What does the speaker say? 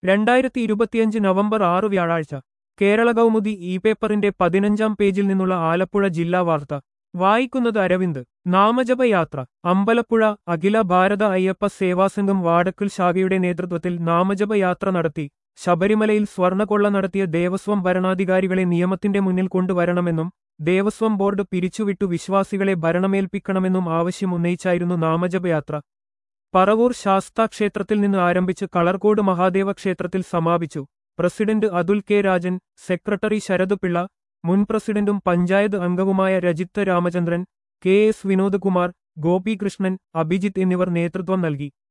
രണ്ടായിരത്തി ഇരുപത്തിയഞ്ച് നവംബർ ആറ് വ്യാഴാഴ്ച കേരള കൗമുദി ഇ പേപ്പറിന്റെ പതിനഞ്ചാം പേജിൽ നിന്നുള്ള ആലപ്പുഴ ജില്ലാ വാർത്ത വായിക്കുന്നത് അരവിന്ദ് നാമജപയാത്ര അമ്പലപ്പുഴ അഖില ഭാരത അയ്യപ്പ സേവാസംഘം വാടക്കൽ ശാഖയുടെ നേതൃത്വത്തിൽ നാമജപയാത്ര നടത്തി ശബരിമലയിൽ സ്വർണ്ണക്കൊള്ള നടത്തിയ ദേവസ്വം ഭരണാധികാരികളെ നിയമത്തിന്റെ മുന്നിൽ കൊണ്ടുവരണമെന്നും ദേവസ്വം ബോർഡ് പിരിച്ചുവിട്ടു വിശ്വാസികളെ ഭരണമേൽപ്പിക്കണമെന്നും ആവശ്യമുന്നയിച്ചായിരുന്നു നാമജപയാത്ര പറവൂർ ശാസ്താ ക്ഷേത്രത്തിൽ നിന്ന് ആരംഭിച്ച് കളർകോട് മഹാദേവ ക്ഷേത്രത്തിൽ സമാപിച്ചു president Athul K Rajan secretary Sarath Pillai മുൻ പ്രസിഡന്റും പഞ്ചായത്ത് അംഗവുമായ രജിത്ത് രാമചന്ദ്രൻ കെ എസ് വിനോദ്കുമാർ ഗോപികൃഷ്ണൻ അഭിജിത്ത് എന്നിവർ നേതൃത്വം നൽകി